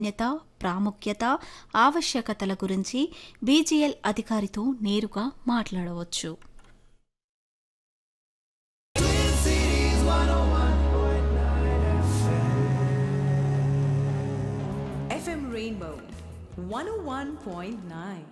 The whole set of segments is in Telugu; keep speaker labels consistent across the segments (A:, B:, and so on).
A: జ్ఞత ప్రాముఖ్యత ఆవశ్యకతల గురించి బీజీఎల్ అధికారితో నేరుగా మాట్లాడవచ్చు
B: FM Rainbow 101.9.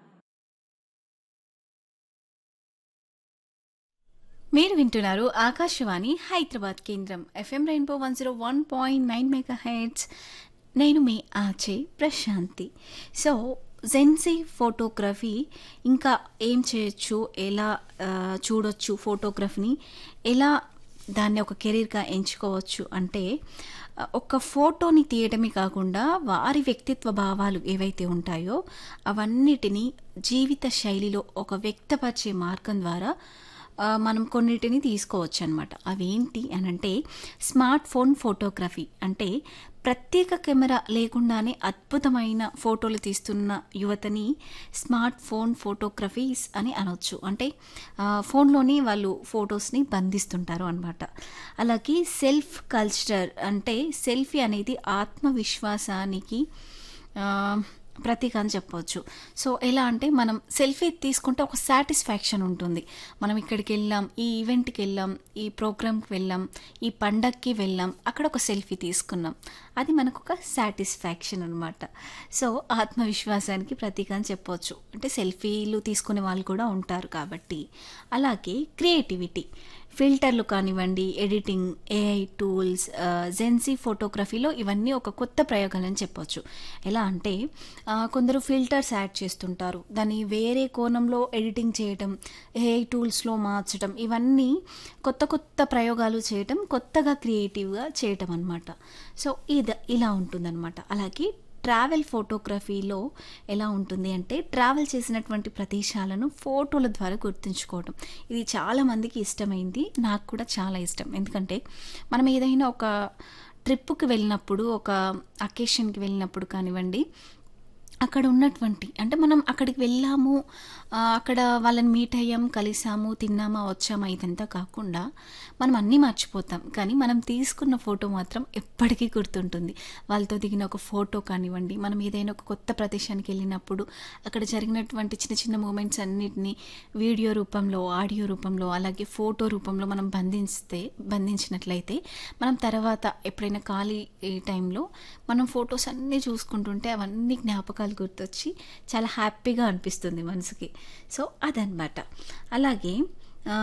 A: మీరు వింటున్నారు ఆకాశవాణి హైదరాబాద్ కేంద్రం FM rainbow one zero one point nine megahertz నేను మీ ఆచే ప్రశాంతి సో జెన్సీ ఫోటోగ్రఫీ ఇంకా ఏం చేయొచ్చు ఎలా ఆ, చూడొచ్చు ఫోటోగ్రఫీని ఎలా దాన్ని ఒక కెరీర్గా ఎంచుకోవచ్చు అంటే ఆ, ఒక ఫోటోని తీయడమే కాకుండా వారి వ్యక్తిత్వ భావాలు ఏవైతే ఉంటాయో అవన్నిటినీ జీవిత శైలిలో ఒక వ్యక్తపరిచే మార్గం ద్వారా ఆ, మనం కొన్నిటిని తీసుకోవచ్చు అనమాట అవేంటి అని అంటే స్మార్ట్ ఫోన్ ఫోటోగ్రఫీ అంటే ప్రత్యేక కెమెరా లేకుండానే అద్భుతమైన ఫోటోలు తీస్తున్న యువతని స్మార్ట్ ఫోన్ ఫోటోగ్రఫీస్ అని అనొచ్చు అంటే ఆ, ఫోన్లోని వాళ్ళు ఫొటోస్ని బంధిస్తుంటారు అనమాట అలాగే సెల్ఫ్ కల్చర్ అంటే సెల్ఫీ అనేది ఆత్మవిశ్వాసానికి ఆ, ప్రతీక అని చెప్పవచ్చు సో ఎలా అంటే మనం సెల్ఫీ తీసుకుంటే ఒక సాటిస్ఫాక్షన్ ఉంటుంది మనం ఇక్కడికి వెళ్ళాం ఈ ఈవెంట్కి వెళ్ళాం ఈ ప్రోగ్రామ్కి వెళ్ళాం ఈ పండక్కి వెళ్ళాం అక్కడ ఒక సెల్ఫీ తీసుకున్నాం అది మనకు ఒక సాటిస్ఫాక్షన్ అనమాట సో ఆత్మవిశ్వాసానికి ప్రతీక అని చెప్పవచ్చు అంటే సెల్ఫీలు తీసుకునే వాళ్ళు కూడా ఉంటారు కాబట్టి అలాగే క్రియేటివిటీ ఫిల్టర్లు కానివ్వండి ఎడిటింగ్ ఏఐ టూల్స్ జెన్సీ ఫోటోగ్రఫీలో ఇవన్నీ ఒక కొత్త ప్రయోగాలని చెప్పొచ్చు ఎలా అంటే ఆ, కొందరు ఫిల్టర్స్ యాడ్ చేస్తుంటారు దాన్ని వేరే కోణంలో ఎడిటింగ్ చేయటం ఏఐ టూల్స్లో మార్చడం ఇవన్నీ కొత్త కొత్త ప్రయోగాలు చేయటం కొత్తగా క్రియేటివ్గా చేయటం అనమాట సో ఇది ఇలా ఉంటుందన్నమాట అలాగే ట్రావెల్ ఫోటోగ్రఫీలో ఎలా ఉంటుంది అంటే ట్రావెల్ చేసినటువంటి ప్రదేశాలను ఫోటోల ద్వారా గుర్తుంచుకోవడం ఇది చాలా మందికి ఇష్టమైంది నాకు కూడా చాలా ఇష్టం ఎందుకంటే మనం ఏదైనా ఒక ట్రిప్పుకి వెళ్ళినప్పుడు ఒక అకేషన్కి వెళ్ళినప్పుడు కానివ్వండి అక్కడ ఉన్నటువంటి అంటే మనం అక్కడికి వెళ్ళాము ఆ, అక్కడ వాళ్ళని మీట్ అయ్యాం కలిసాము తిన్నామా వచ్చామా ఇదంతా కాకుండా మనం అన్నీ మర్చిపోతాం కానీ మనం తీసుకున్న ఫోటో మాత్రం ఎప్పటికీ గుర్తుంటుంది వాళ్ళతో దిగిన ఒక ఫోటో కానివ్వండి మనం ఏదైనా ఒక కొత్త ప్రదేశానికి వెళ్ళినప్పుడు అక్కడ జరిగినటువంటి చిన్న చిన్న మూమెంట్స్ అన్నిటినీ వీడియో రూపంలో ఆడియో రూపంలో అలాగే ఫోటో రూపంలో మనం బంధిస్తే బంధించినట్లయితే మనం తర్వాత ఎప్పుడైనా ఖాళీ ఈ టైంలో మనం ఫొటోస్ అన్నీ చూసుకుంటుంటే అవన్నీ జ్ఞాపకాలు గుర్తొచ్చి చాలా హ్యాపీగా అనిపిస్తుంది మనసుకి సో అదనమాట అలాగే ఆ,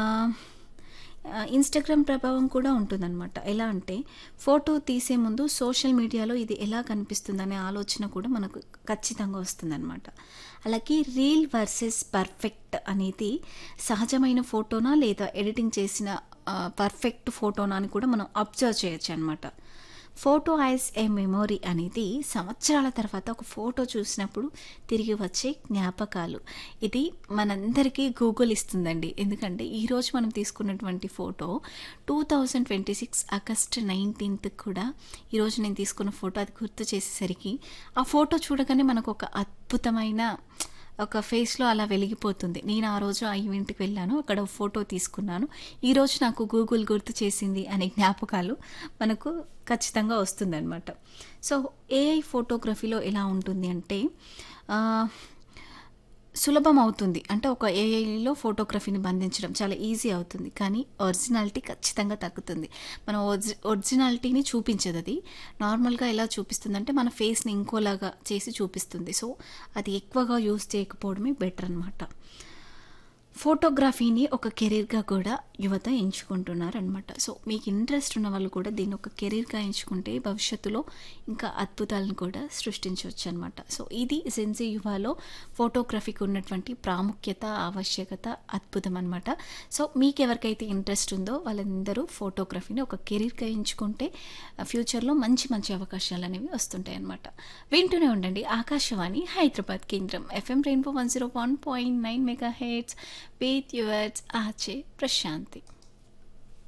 A: ఆ, ఇన్స్టాగ్రామ్ ప్రభావం కూడా ఉంటుందన్నమాట ఎలా అంటే ఫోటో తీసే ముందు సోషల్ మీడియాలో ఇది ఎలా కనిపిస్తుందనే ఆలోచన కూడా మనకు ఖచ్చితంగా వస్తుందన్నమాట అలాగే రీల్ వర్సెస్ పర్ఫెక్ట్ అనేది సహజమైన ఫోటోనా లేదా ఎడిటింగ్ చేసిన పర్ఫెక్ట్ ఫోటోనా అని కూడా మనం అబ్జర్వ్ చేయొచ్చు అనమాట ఫోటో యాజ్ ఏ మెమొరీ అనేది సంవత్సరాల తర్వాత ఒక ఫోటో చూసినప్పుడు తిరిగి వచ్చే జ్ఞాపకాలు ఇది మనందరికీ గూగుల్ ఇస్తుందండి ఎందుకంటే ఈరోజు మనం తీసుకున్నటువంటి photo two thousand twenty six August nineteenth కూడా ఈరోజు నేను తీసుకున్న ఫోటో అది గుర్తు చేసేసరికి ఆ ఫోటో చూడగానే మనకు ఒక అద్భుతమైన ఒక ఫేస్లో అలా వెలిగిపోతుంది నేను ఆ రోజు ఆ ఈవెంట్కి వెళ్ళాను అక్కడ ఒక ఫోటో తీసుకున్నాను ఈరోజు నాకు గూగుల్ గుర్తు చేసింది అనే జ్ఞాపకాలు మనకు ఖచ్చితంగా వస్తుందన్నమాట సో ఏఐ ఫోటోగ్రఫీలో ఎలా ఉంటుంది అంటే ఆ, సులభం అవుతుంది అంటే ఒక ఏఐలో ఫోటోగ్రఫీని బంధించడం చాలా ఈజీ అవుతుంది కానీ ఒరిజినాలిటీ ఖచ్చితంగా తగ్గుతుంది మన ఒరిజి ఒరిజినాలిటీని చూపించదు అది నార్మల్గా ఎలా చూపిస్తుంది అంటే మన ఫేస్ని ఇంకోలాగా చేసి చూపిస్తుంది సో అది ఎక్కువగా యూస్ చేయకపోవడమే బెటర్ అనమాట ఫోటోగ్రఫీని ఒక కెరీర్గా కూడా యువత ఎంచుకుంటున్నారనమాట సో మీకు ఇంట్రెస్ట్ ఉన్న వాళ్ళు కూడా దీన్ని ఒక కెరీర్గా ఎంచుకుంటే భవిష్యత్తులో ఇంకా అద్భుతాలను కూడా సృష్టించవచ్చు అనమాట సో ఇది సెన్సీ యువాలో ఫోటోగ్రఫీకి ఉన్నటువంటి ప్రాముఖ్యత ఆవశ్యకత అద్భుతం అనమాట సో మీకు ఎవరికైతే ఇంట్రెస్ట్ ఉందో వాళ్ళందరూ ఫోటోగ్రఫీని ఒక కెరీర్గా ఎంచుకుంటే ఫ్యూచర్లో మంచి మంచి అవకాశాలు అనేవి వస్తుంటాయి అనమాట వింటూనే ఉండండి ఆకాశవాణి హైదరాబాద్ కేంద్రం FM rainbow one zero one point nine megahertz with yours ఆచే ప్రశాంతి